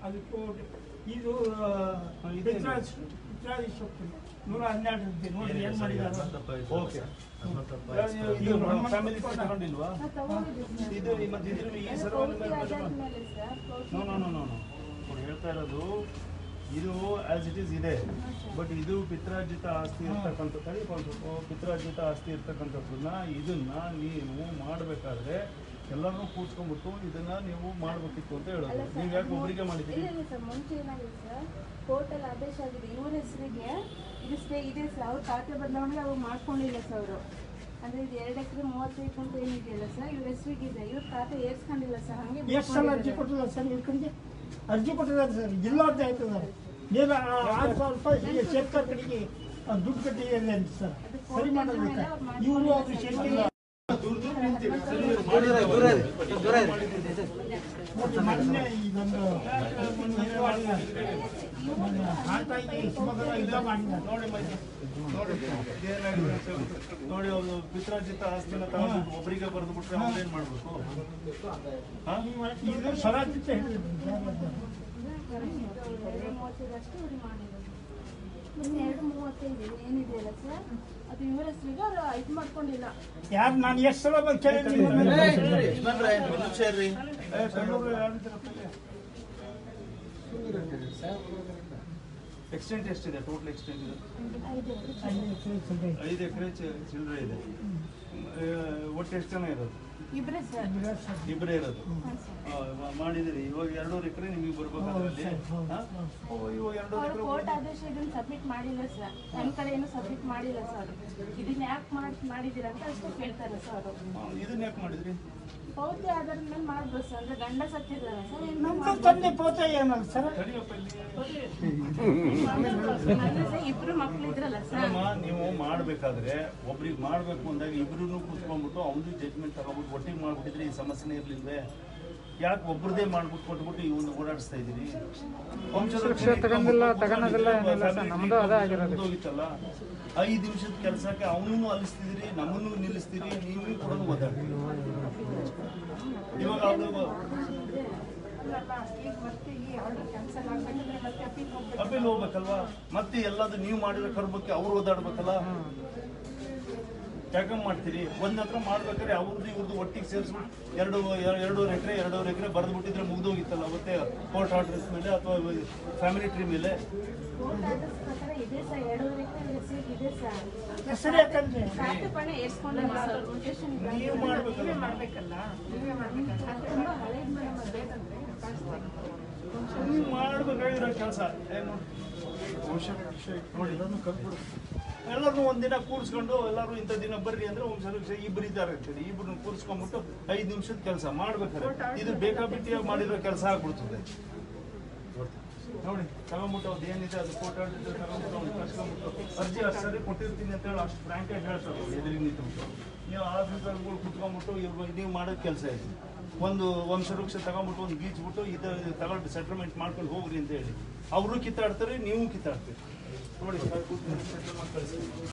ಅದು ಕೋಟ್ ಇದು ಇದೆ. ಪಿತ್ರಾಜ್ ಪಿತ್ರಾಜ್ ಸೊಪ್ಪು ನೂರ ಹನ್ನೆರಡು ರೂಪಾಯಿ ನೋಡಿ ಏನು ಮಾಡಿದ್ದಾರೆ ಓಕೆ ಇದು ಇದು ಹನುಮಂತ ಫ್ಯಾಮಿಲಿ ಕೊಟ್ಟ. ತಗೊಂಡಿಲ್ವಾ ನಾನ್ ತಗೊಂಡಿದ್ದೆ ಸರ್. ಇದು ಮತ್ತೆ ಇದ್ರ ಈ ಅದು ಸರ್ವ ಪೂರ್ತಿ ಅದಾದ್ಮೇಲೆ ಸರ್, ಪೂರ್ತಿ- ನೋ ನೋ ನೋ ನೋ ಅವ್ರು ಹೇಳ್ತಾ ಇರೋದು ಇದು ಆಸ್ ಇಟ್ ಈಸ್ ಇದೆ ಬಟ್ ಇದು ಪಿತ್ರಾರ್ಜಿತ ಆಸ್ತಿ ಇರ್ತಕ್ಕಂಥ ತಡಿಕೊಂಡು ಪಿತ್ರಾರ್ಜಿತ ಆಸ್ತಿ ಇರ್ತಕ್ಕಂಥದ್ದನ್ನ ಇದನ್ನ ನೀವು ಮಾಡಬೇಕಾದ್ರೆ ಎಲ್ಲರನ್ನೂ ಕೂತ್ಕೊಂಡ್ಬಿಟ್ಟು ಇದನ್ನ ನೀವು ಮಾಡಬೇಕಿತ್ತು ಅಂತ ಅಲ್ಲ ಹೇಳೋದು ಸರ್, ನೀವು ಯಾಕೆ ಮು- ಒಬ್ಬರಿಗೆ ಮಾಡಿದ್ದೀರಿ ಇಲ್ಲ ಇಲ್ಲ ಸರ್ ಮುಂಚೆ ಏನಾಗಿದೆ ಸರ್ ಕೋರ್ಟಲ್ಲಿ ಆದೇಶ ಆಗಿದೆ ಇವ್ರ ಹೆಸರಿಗೆ ಇದು ಸ್ಟೇ ಇದೆ ಸರ್ ಅವ್ರ ಖಾತೆ ಬದಲಾವಣೆ ಅವ್ರು ಮಾಡ್ಕೊಂಡಿಲ್ಲ ಸರ್ ಅವರು ಅಂದ್ರೆ ಇದು ಎರಡು ಎಕರೆ ಮೂವತ್ತೈದು ಅಂತ ಏನಿದೆಯಲ್ಲ ಸರ್ ಇವ್ರ ಹೆಸರಿಗೆ ಇದೆ ಇವ್ರ ಖಾತೆ ಏರ್ಸ್ಕೊಂಡಿಲ್ಲ ಸರ್ ಹಂಗೆ ಎಷ್ಟು ಸಲ ಅರ್ಜಿ ಕೊಟ್ಟಿದ್ದಾರೆ ಸರ್ ಇವ್ರ ಕಡೆಗೆ ಅರ್ಜಿ ಕೊಟ್ಟಿದ್ದಾರೆ ಸರ್ ಜಿಲ್ಲಾರ್ಥ ಆಯ್ತದೆ ನೀವು ಆರು ಸಾವಿರ ರೂಪಾಯಿ ಶೇಖರ್ ಕಡೆಗೆ ಆ ದುಡ್ಡು ಕಟ್ಟಿದೆ ಅಂತ ಸರ್ ಸರಿ ಮಾಡೋದಕ್ಕೆ ಇವರು ಅದು ಶೇಖರ್ ಮೊನ್ನೆ ಇದೊಂದು ಮೊನ್ನೆ ಹಾಟಾಗಿ ಶಿವಮೊಗ್ಗದ ಯುದ್ಧ ಮಾಡಿದ್ದಾರೆ ನೋಡಿ ಮೈಸೂರು. ನೋಡಿ ಇದೇನಾಗಿದೆ ಅಂತ ಹೇಳ್ಬಿಟ್ಟು. ನೋಡಿ ಅವರು ಪಿತ್ರಾರ್ಜಿತ ಆಸ್ತಿನ ತಗೊಂಡು ಒಬ್ಬರಿಗೆ ಬರೆದು ಬಿಟ್ರೆ ಅವ್ರೇನ್ ಮಾಡ್ಬೇಕು ಹಾ? ಇದು ಸ್ವರಾಜ್ ಅಂತ ಹೇಳಿದ್ರು ಎರಡು ಮೂವತ್ತೈದಷ್ಟು ಇವ್ರು ಮಾಡಿರೋದು ಇನ್ನು ಎರಡು ಮೂವತ್ತೈದು ಏನಿದೆಯಲ್ಲ ಸರ್ ಅದು ಇವ್ರ ಹೆಸರಿಗೆ ಅವ್ರು ಇದು ಮಾಡ್ಕೊಂಡಿಲ್ಲ ಯಾರು ನಾನು ಎಷ್ಟು ಸಲ ಬಂದು ಕೇಳಿದ್ದೀನಿ ಯಜಮಾನ್ರೆ, ಒಂದ್ ನಿಮಿಷ ಇರ್ರಿ. ಏ, ಬೆಂಗಳೂರು ಯಾರು ಇದ್ದಾರಪ್ಪ ಇಲ್ಲಿ? ಎಕ್ಸ್ಟೆಂಟ್ ಎಷ್ಟಿದೆ ಟೋಟಲ್ ಎಕ್ಸ್ಟೆಂಟ್ ಇದೆ ಐದು ಅಲ್ಲಿ ಕೇಳ್ತಿದ್ದೆ. ಐದು ಎಕರೆ ಚಿಲ್ಲರೆ ಇದೆ ಆ, ಒಟ್ಟು ಎಷ್ಟು ಜನ ಇರೋದು ಇಬ್ಬರೇ ಸರ್ ಇಬ್ರೇ ಸರ್. ಇಬ್ಬರೇ ಇರೋದು ಹಾಂ ಸರ್ ಆ, ಮ- ಮಾಡಿದಿರಿ ಇವಾಗ ಎರಡೂವರೆ ಎಕರೆ ನಿಮಗೆ ಬರ್ಬೇಕಾದ್ರೆ ಅಲ್ಲಿ ಹೌದು, ಹೌದು, ಹಾ? ಓ, ಇವಾಗ ಎರಡೂವರೆ ಅವ್ರು ಎಕರೆ ಕೋರ್ಟ್ ಆದೇಶ ಇದನ್ನ ಸಬ್ಮಿಟ್ ಮಾಡಿಲ್ಲ ಸರ್ ನನ್ನ ಕಡೆ ಏನು ಸಬ್ಮಿಟ್ ಮಾಡಿಲ್ಲ ಸರ್ ಇದನ್ನ ಯಾಕೆ ಮಾಡಿ ಮಾಡಿದ್ದೀರಾ ಅಂತ ಅಷ್ಟೇ ಕೇಳ್ತಾರೆ ಸರ್ ಅವರು ಹಾ, ಇದನ್ನ ಯಾಕೆ ಮಾಡಿದ್ರಿ ಪೌತಿ ಆಧಾರದ ಮೇಲೆ ಮಾಡ್ಬೋದು ಸರ್ ಅಂದ್ರೆ ಗಂಡ ಸತ್ತಿದ್ದಾರೆ ಸರ್ ಇನ್ನು ನಮ್ದು ತಂದೆ ಪೋತ ಏನಲ್ಲ ಸರ್ ತಡಿಯಪ್ಪ ಇಲ್ಲಿ ಅಂದ್ರೆ ಸರ್ ಇಬ್ರು ಮಕ್ಳು ಇದ್ರಲ್ಲ ಸರ್ ಅಲ್ಲಮ್ಮ ನೀವು ಮಾಡಬೇಕಾದ್ರೆ ಒಬ್ರಿಗೆ ಮಾಡಬೇಕು ಅಂದಾಗ ಇಬ್ರು ಕೂತ್ಕೊಂಡ್ಬಿಟ್ಟು ಅವನು ಜಡ್ಜ್ಮೆಂಟ್ ತಗೊಂಡ್ಬಿಟ್ಟು ಒಟ್ಟಿಗೆ ಮಾಡ್ಬಿಟ್ಟಿದ್ರೆ ಈ ಸಮಸ್ಯೆನೇ ಇರ್ಲಿಲ್ವೇ ಯಾಕೆ ಒಬ್ರದೇ ಮಾಡ್ಬಿಟ್ಟು ಕೊಟ್ಬಿಟ್ಟು ಇವನ್ನ ಓಡಾಡಿಸ್ತಾ ಇದ್ದೀರಿ ಸುರಕ್ಷೆ ತಗೊಂಡಿಲ್ಲ, ತಗೊಳೋದಿಲ್ಲ ಏನಿಲ್ಲ ಸರ್, ನಮ್ದು ಅದೇ ಆಗಿರೋದು. ಹೋಗಿತ್ತಲ್ಲ ಐದು ನಿಮಿಷದ ಕೆಲಸಕ್ಕೆ ಅವನನ್ನು ಅಲಿಸ್ತಿದ್ದೀರಿ ನಮ್ಮನ್ನು ನಿಲ್ಲಿಸ್ತೀರಿ ನೀವು ಕೂಡ ಓದಾಡ್ತೀರಿ ಇವಾಗ ಅದು ಈಗ ಮತ್ತೆ ಈ ಆರ್ಡರ್ ಕ್ಯಾನ್ಸಲ್ ಆಗ್ಬೇಕಂದ್ರೆ ಮತ್ತೆ ಅಪೀಲ್ ಹೋಗ್ಬೇಕು ಅಪೀಲ್ ಹೋಗ್ಬೇಕಲ್ವಾ ಮತ್ತೆ ಎಲ್ಲದು ನೀವು ಮಾಡಿರೋ ಕರ್ಬಕ್ಕೆ ಅವ್ರು ಓದಾಡ್ಬೇಕಲ್ಲ ಯಾಕಂಗ್ ಮಾಡ್ತೀರಿ ಒಂದ್ ಹತ್ರ ಮಾಡ್ಬೇಕಾದ್ರೆ ಅವ್ರದ್ದು ಇವ್ರದ್ದು ಒಟ್ಟಿಗೆ ಸೇರಿಸ್ಬಿಟ್ಟು ಎರಡು ಎರಡೂವರೆ ಎಕರೆ ಎರಡೂವರೆ ಎಕರೆ ಬರೆದ್ಬಿಟ್ಟಿದ್ರೆ ಮುಗ್ದೋಗಿತ್ತಲ್ಲ ಅವತ್ತೇ ಕೋರ್ಟ್ ಆರ್ಡರ್ಸ್ ಮೇಲೆ ಅಥವಾ ಫ್ಯಾಮಿಲಿ ಟ್ರೀ ಮೇಲೆ ಕೋರ್ಟ್ ಆರ್ಡರ್ಸ್ ಪ್ರಕಾರ ಇದೆ ಸರ್ ಎರಡೂವರೆ ಎಕರೆ ಹೆಸರಿಗೆ ಇದೆ ಸರ್ ಹೆಸರು ಯಾಕಂದ್ರೆ ಖಾತೆ ಪಣ ಏರ್ಸ್ಕೊಂಡಿಲ್ಲ ಸರ್ ರೊಟೇಷನ್ ನೀವು ಮಾಡ್ಬೇಕಲ್ಲ ಮಾಡ್ಬೇಕಲ್ಲ ನೀವೇ ಮಾಡ್ಬೇಕಲ್ಲ ಅದು ತುಂಬಾ ಹಳೇದು ಮೇಡಮ್ ಅದು ಬೇಕಂದ್ರೆ ನೀವು ಮಾಡ್ಬೇಕಾಗಿರೋ ಕೆಲಸ ಏನು ನೋಡಿ ಎಲ್ಲರನ್ನೂ ಒಂದಿನ ಕೂರಿಸ್ಕೊಂಡು ಎಲ್ಲರೂ ಇಂಥ ದಿನ ಬರ್ರಿ ಅಂದ್ರೆ ಒಂದು ಸಲ ಇಬ್ರು ಇದ್ದಾರೆ ಅಂತೇಳಿ ಇಬ್ರನ್ನ ಕೂರಿಸ್ಕೊಂಡ್ಬಿಟ್ಟು ಐದು ನಿಮಿಷದ ಕೆಲಸ ಮಾಡ್ಬೇಕಾದ್ರೆ ಇದು ಬೇಕಾಬಿಟ್ಟಿಯಾಗಿ ಮಾಡಿರೋ ಕೆಲಸ ಆಗ್ಬಿಡ್ತದೆ ನೋಡಿ ತಗೊಂಬಿಟ್ಟು ಅವ್ದು ಏನಿದೆ ಅದು ಫೋಟೋ ತಗೊಂಬಿಟ್ಟು ಅವ್ನು ಕರ್ಸ್ಕೊಂಡ್ಬಿಟ್ಟು ಅರ್ಜಿ ಅಷ್ಟು ಸರಿ ಕೊಟ್ಟಿರ್ತೀನಿ ಅಂತ ಹೇಳಿ ಅಷ್ಟು ಫ್ರಾಂಕ್ ಆಗಿ ಹೇಳ್ತಾರೆ ಅವ್ರು ಎದುರಿಗೆ ನಿಂತ್ಬಿಟ್ಟು ನೀವು ಆಫೀಸರ್ಗಳು ಕುತ್ಕೊಂಡ್ಬಿಟ್ಟು ಇವ್ರು ನೀವು ಮಾಡೋದು ಕೆಲಸ ಇದೆ ಒಂದು ವಂಶವೃಕ್ಷ ತಗೊಂಬಿಟ್ಟು ಒಂದು ಗೀಚ್ಬಿಟ್ಟು ಇದು ತಗೊಂಡು ಸೆಟಲ್ಮೆಂಟ್ ಮಾಡ್ಕೊಂಡು ಹೋಗ್ರಿ ಅಂತ ಹೇಳಿ ಅವರು ಕಿತ್ತಾಡ್ತಾರೆ ನೀವು ಕಿತ್ತಾಡ್ತೀರಿ ನೋಡಿ ಸೆಟಲ್ ಮಾಡಿ ಕಳಿಸ್ತೀನಿ